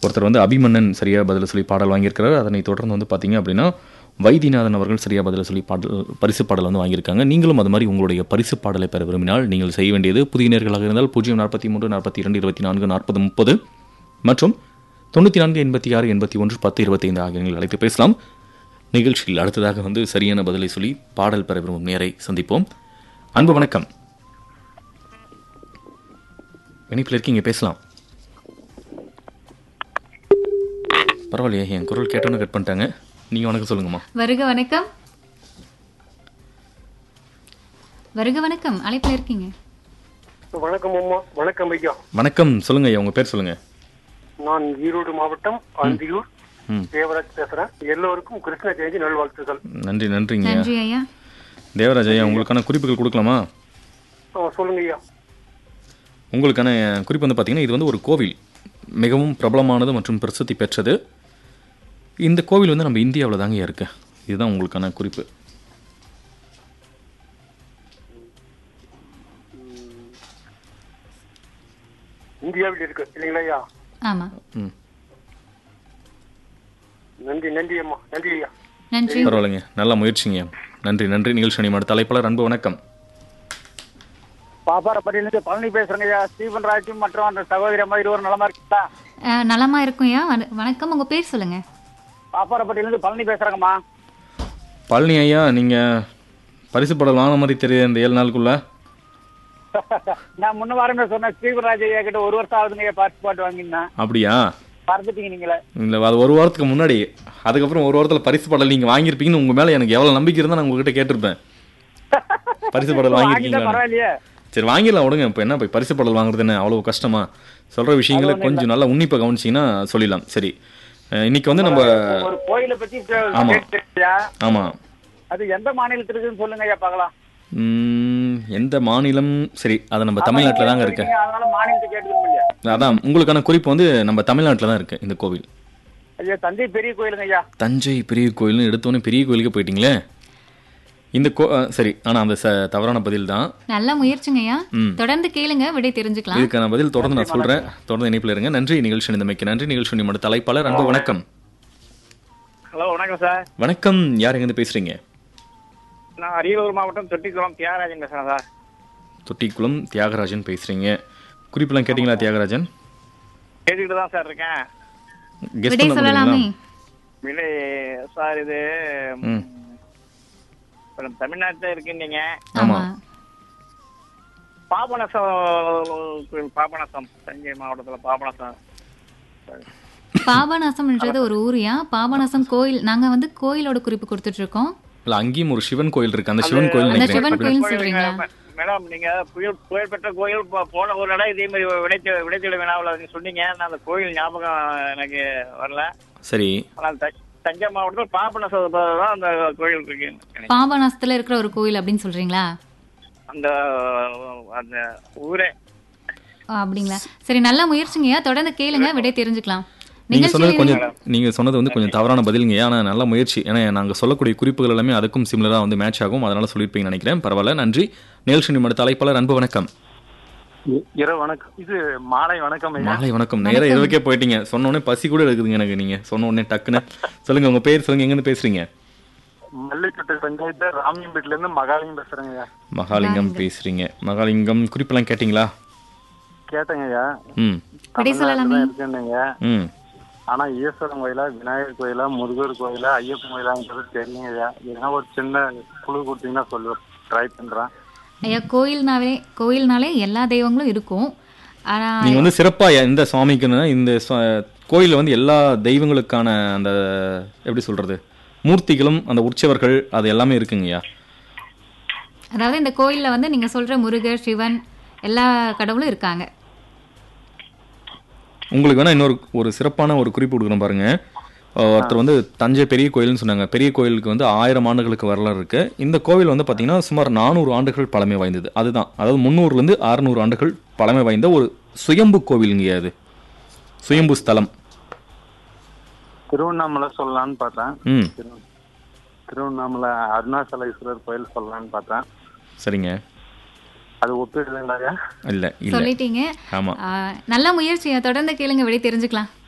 ஒருத்தர் வந்து அபிமன்னன் சரியாக பதில் சொல்லி பாடல் வாங்கியிருக்கிறார் அதனை தொடர்ந்து வந்து பார்த்தீங்க அப்படின்னா வைத்தியநாதன் அவர்கள் சரியாக பதில் சொல்லி பாடல் பரிசு பாடல் வந்து வாங்கியிருக்காங்க நீங்களும் அது மாதிரி உங்களுடைய பரிசு பாடலை பெற விரும்பினால் நீங்கள் செய்ய வேண்டியது புதிய நேர்களாக இருந்தால் பூஜ்ஜியம் நாற்பத்தி மூன்று நாற்பத்தி இரண்டு இருபத்தி நான்கு நாற்பது முப்பது மற்றும் தொண்ணூற்றி நான்கு எண்பத்தி ஆறு எண்பத்தி ஒன்று பத்து இருபத்தைந்து ஆகிய எண்களில் அழைத்து பேசலாம் நிகழ்ச்சியில் அடுத்ததாக வந்து சரியான பதிலை சொல்லி பாடல் பெற விரும்பும் நேரை சந்திப்போம் அன்பு வணக்கம் இணைப்பில் இருக்கீங்க பேசலாம் பரவாயில்லையே என் குரல் கேட்டோன்னு கட் பண்ணிட்டாங்க நீங்கள் வணக்கம் சொல்லுங்கம்மா வருக வணக்கம் வருக வணக்கம் அழைப்பில் இருக்கீங்க வணக்கம் அம்மா வணக்கம் ஐயா வணக்கம் சொல்லுங்க ஐயா உங்கள் பேர் சொல்லுங்க நான் ஈரோடு மாவட்டம் அந்தியூர் ம் தேவராஜ் பேசுறேன் எல்லோருக்கும் கிருஷ்ண ஜெயந்தி நல்வாழ்த்துக்கள் நன்றி நன்றிங்க நன்றி ஐயா தேவராஜ் ஐயா உங்களுக்கான குறிப்புகள் கொடுக்கலாமா ஆ, சொல்லுங்க ஐயா உங்களுக்கான குறிப்பு வந்து பார்த்தீங்கன்னா இது வந்து ஒரு கோவில் மிகவும் பிரபலமானது மற்றும் பிரசித்தி பெற்றது இந்த கோவில் வந்து நம்ம இந்தியாவில் தாங்க இருக்கு இதுதான் உங்களுக்கான குறிப்பு இந்தியாவில் இருக்கு இல்லைங்களா ஐயா ஆமா ம் நன்றி நன்றி அம்மா நன்றி ஐயா நன்றி பரவாயில்லைங்க நல்ல முயற்சிங்க நன்றி நன்றி நிகழ்ச்சி நியமன தலைப்பாளர் அன்பு வணக்கம் பாப்பாரப்பட்டியிலிருந்து பழனி பேசுறேங்க ஐயா ஸ்டீபன் ராஜ் மற்றும் அந்த சகோதரி அம்மா இருவர் நலமா இருக்கீங்களா அஹ், நலமா இருக்கும் ஐயா வண- வணக்கம் உங்க பேர் சொல்லுங்க பாப்பாரப்பட்டியிலிருந்து பழனி பேசுறேங்கம்மா பழனி ஐயா நீங்கள் பரிசு படம் வாங்கின மாதிரி தெரியுது இந்த ஏழு நாளுக்குள்ள நான் முன்ன வாரமே சொன்னேன் ஸ்டீபன் ராஜ் ஐயா கிட்ட ஒரு வருஷம் ஆகுதுங்க ஐயா பார்த்து பாட்டு வாங்கியிருந்தேன் அப்படியா மறந்துட்டீங்க நீங்களே இல்லை அது ஒரு வாரத்துக்கு முன்னாடி அதுக்கப்புறம் ஒரு வாரத்தில் பரிசு பாடல் நீங்கள் வாங்கியிருப்பீங்கன்னு உங்கள் மேலே எனக்கு எவ்வளோ நம்பிக்கை இருந்தால் நான் உங்ககிட்ட கேட்டிருப்பேன் பரிசு பாடல் வாங்கிட்டா வாங்கியிருக்கீங்களா பரவாயில்லையே சரி வாங்கிடலாம் விடுங்க இப்போ என்ன போய் பரிசு பாடல் வாங்குறது என்ன அவ்வளோ கஷ்டமா சொல்கிற விஷயங்களை கொஞ்சம் நல்லா உன்னிப்பாக கவனிச்சிங்கன்னா சொல்லிடலாம் சரி அஹ் இன்னைக்கு வந்து நம்ம ஒரு கோயிலை பத்தி ஆமா. கேட்டுருக்கியா ஆமாம் அது எந்த மாநிலத்தில் இருக்குன்னு சொல்லுங்க ஐயா பார்க்கலாம் எந்த மாநிலம் சரி அது நம்ம தமிழ்நாட்டில் தாங்க இருக்கு இருக்கீங்க, அதனால மாநிலத்தை கேட்டுக்கணும் இல்லையா அதான் உங்களுக்கான குறிப்பு வந்து நம்ம தமிழ்நாட்டில் தான் இருக்கு இந்த கோவில் ஐயா தஞ்சை பெரிய கோயிலுங்க ஐயா தஞ்சை பெரிய கோயில்னு எடுத்தோன்னே பெரிய கோயிலுக்கு போயிட்டீங்களே இந்த கோ அஹ் சரி ஆனால் அந்த ச தவறான பதில் தான் நல்ல முயற்சிங்க ஐயா ம். தொடர்ந்து கேளுங்க விடை தெரிஞ்சுக்கலாம் இதுக்கான பதில் தொடர்ந்து நான் சொல்றேன் தொடர்ந்து இணைப்பில் இருங்க நன்றி நிகழ்ச்சி நிந்தமைக்கு நன்றி நிகழ்ச்சி நிமிட தலைப்பாளர் அன்பு வணக்கம் ஹலோ வணக்கம் சார் வணக்கம் யார் எங்கேருந்து பேசுறீங்க நான் அரியலூர் மாவட்டம் தொட்டிக்குளம் தியாகராஜன் பேசுறேன் சார் தொட்டிக்குளம் தியாகராஜன் பேசுறீங்க குறிப்பெல்லாம் கேட்டிங்களா தியாகராஜன் கேட்டுக்கிட்டு தான் சார் இருக்கேன் கெஸ் விடை பண்ண சொல்லலாமே முடியுங்களா விலை சார் இது ம் இப்ப நம்ம தமிழ்நாட்டுல இருக்குன்னீங்க ஆமா. ஆமா பாபநாசம் கோயில் பாபநாசம் தஞ்சை மாவட்டத்துல பாபநாசம் பாபநாசம்ன்றது ஒரு ஊரியா பாபநாசம் கோயில் நாங்க வந்து கோயிலோட குறிப்பு கொடுத்துட்டு இருக்கோம் இல்ல அங்கேயும் ஒரு சிவன் கோயில் இருக்கு அந்த சிவன் கோயில் அந்த நினைக்கிறேன் சிவன் அப்படி- கோயில் சொல்றீங்களா மேடம் நீங்க புயல் புயல் பெற்ற கோயில் போ- போன ஒரு இடம் இதே மாதிரி விடைத்த விடைத்தெழு வினாவில் நீங்க சொன்னீங்க நான் அந்த கோயில் ஞாபகம் எனக்கு வரல சரி ஆனால் த- தஞ்சை மாவட்டத்தில் பாபநாசம் தான் அந்த கோயில் இருக்கு எனக்கு. பாபநாசத்துல இருக்கிற ஒரு கோயில் அப்படின்னு சொல்றீங்களா அந்த அந்த ஊரே ஓ, அப்படிங்களா சரி நல்ல முயற்சிங்கய்யா தொடர்ந்து கேளுங்க விடை தெரிஞ்சுக்கலாம் நீங்க சொன்னது நிகழ்ச்சியில் கொஞ்சம் நீங்க சொன்னது வந்து கொஞ்சம் தவறான பதிலுங்க ஆனா நல்ல முயற்சி ஏன்னா நாங்க சொல்லக்கூடிய குறிப்புகள் எல்லாமே அதுக்கும் சிமிலரா வந்து மேட்ச் ஆகும் அதனால சொல்லியிருப்பீங்கன்னு நினைக்கிறேன் பரவாயில்ல நன்றி நிகழ்ச்சி நிமிட தலைப்பாளர் அன்பு வணக்கம் இரவு வணக்கம் இது மாலை வணக்கம் ஐயா மாலை வணக்கம் நேரா இரவுக்கே போயிட்டீங்க சொன்ன உடனே பசி கூட இருக்குதுங்க எனக்கு நீங்க சொன்ன உடனே டக்குன்னு சொல்லுங்க உங்க பேர் சொல்லுங்க எங்க இருந்து பேசுறீங்க மல்லிக்கட்டு பஞ்சாயத்து ராமியம்பேட்டில இருந்து மகாலிங்கம் பேசுறேங்க ஐயா மகாலிங்கம் பேசுறீங்க மகாலிங்கம் குறிப்பெல்லாம் கேட்டிங்களா கேட்டேங்க ஐயா ம் விடை சொல்லலாமே இருக்குன்னீங்க ம் ஆனா ஈஸ்வரன் கோயிலா விநாயகர் கோயிலா முருகர் கோயிலா ஐயப்பன் கோயிலாங்கிறது தெரியலங்க ஐயா ஏன்னா ஒரு சின்ன குழு கொடுத்தீங்கன்னா சொல்லுவேன் ட்ரை பண்றேன் ஐயா கோயில்னாவே கோயில்னாலே எல்லா தெய்வங்களும் இருக்கும் ஆனா நீங்க வந்து சிறப்பா எந்த சுவாமிக்குன்னா இந்த சுவா- கோயில்ல வந்து எல்லா தெய்வங்களுக்கான அந்த எப்படி சொல்றது மூர்த்திகளும் அந்த உற்சவர்கள் அது எல்லாமே இருக்குங்கய்யா அதாவது இந்த கோயில்ல வந்து நீங்க சொல்ற முருகர் சிவன் எல்லா கடவுளும் இருக்காங்க உங்களுக்கு வேணா இன்னொரு ஒரு சிறப்பான ஒரு குறிப்பு கொடுக்குறேன் பாருங்க அஹ் ஒருத்தர் வந்து தஞ்சை பெரிய கோயில்னு சொன்னாங்க பெரிய கோயிலுக்கு வந்து ஆயிரம் ஆண்டுகளுக்கு வரலாறு இருக்கு இந்த கோவில் வந்து பார்த்தீங்கன்னா சுமார் நானூறு ஆண்டுகள் பழமை வாய்ந்தது அதுதான் அதாவது முந்நூறுலேருந்து அறுநூறு ஆண்டுகள் பழமை வாய்ந்த ஒரு சுயம்பு கோவிலுங்க அது சுயம்பு ஸ்தலம் திருவண்ணாமலை சொல்லலாம்னு பார்த்தேன் ம் திரு- திருவண்ணாமலை அருணாச்சலேஸ்வரர் கோயில் சொல்லலாம்னு பார்த்தேன் சரிங்க அது ஒப்பிடுதுங்களாயா இல்லை இல்லை சொல்லிட்டீங்க ஆமாம் ஆ, நல்ல முயற்சியை தொடர்ந்து கேளுங்க விடை தெரிஞ்சுக்கலாம்